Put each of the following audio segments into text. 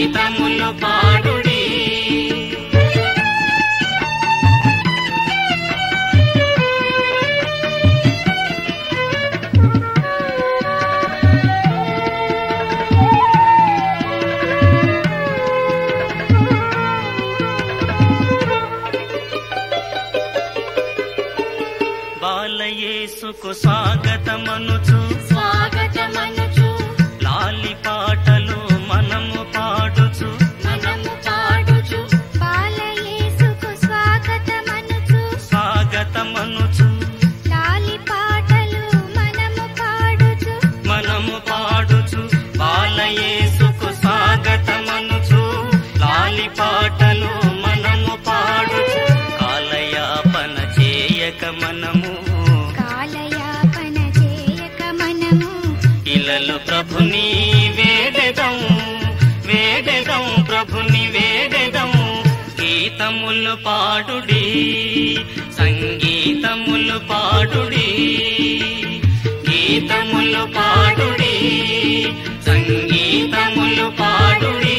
గీతములు పాడుడి బాలయేసుకు స్వాగతమనుచు స్వాగతమనుచు లాలి పాటలు మనము పాడుచు మనము పాడుచు బాలయేసుకు స్వాగతమనుచు స్వాగతమనుచు లాలి పాటలు మనము పాడుచు మనము పాడుచు బాలయేసుకు స్వాగతమనుచు లాలి పాటలు మనము పాడుచు కాలయాపన చేయక మనము కాలయాపన చేయక మనము ఇలలు ప్రభుని వేడెదం వేడెదం ప్రభుని వేడెదం గీతములు పాడుడి సంగీతములు పాడుడి గీతములు పాడుడి సంగీతములు పాడుడి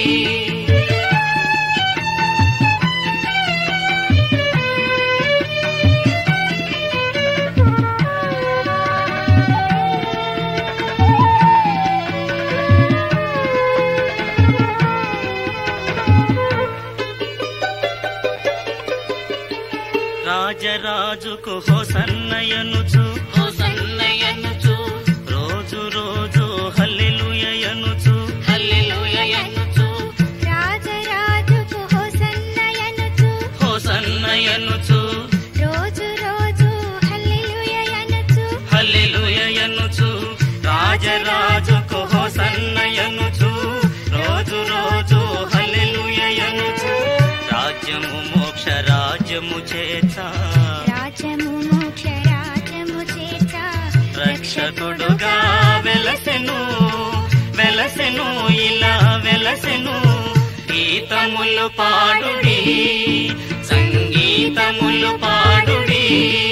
రాజరాజుకు హోసన్నయనుచు హోసన్నయనుచు రోజు రోజు హల్లెలూయనుచు హల్లెలూయయనుచు రాజరాజుకు హోసన్నయనుచు హోసన్నయనుచు రోజు రోజు హల్లెలూయయనుచు హల్లెలూయనుచు రాజరాజుకు హోసన్నయనుచు రోజు రోజు హల్లెలూయనుచు రాజ్యము మోక్ష రాజ్యము చేత రాజము మోక్ష రాజము చేత రక్షకుడుగా వెలసెను వెలసెను ఇలా వెలసెను గీతములు పాడుడి సంగీతములు పాడుడి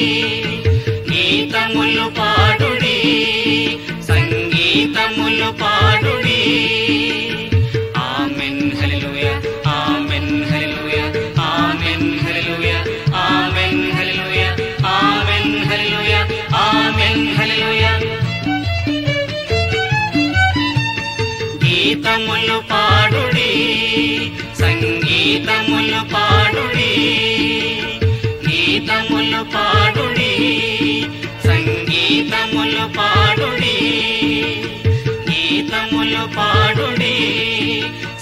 గీతములు పాడుడి సంగీతములు పాడుడి amen hallelujah amen hallelujah amen hallelujah amen hallelujah amen hallelujah amen hallelujah గీతములు పాడుడి సంగీతములు పాడుడి గీతములు పాడుడి సంగీతములు పాడుడి గీతములు పాడుడి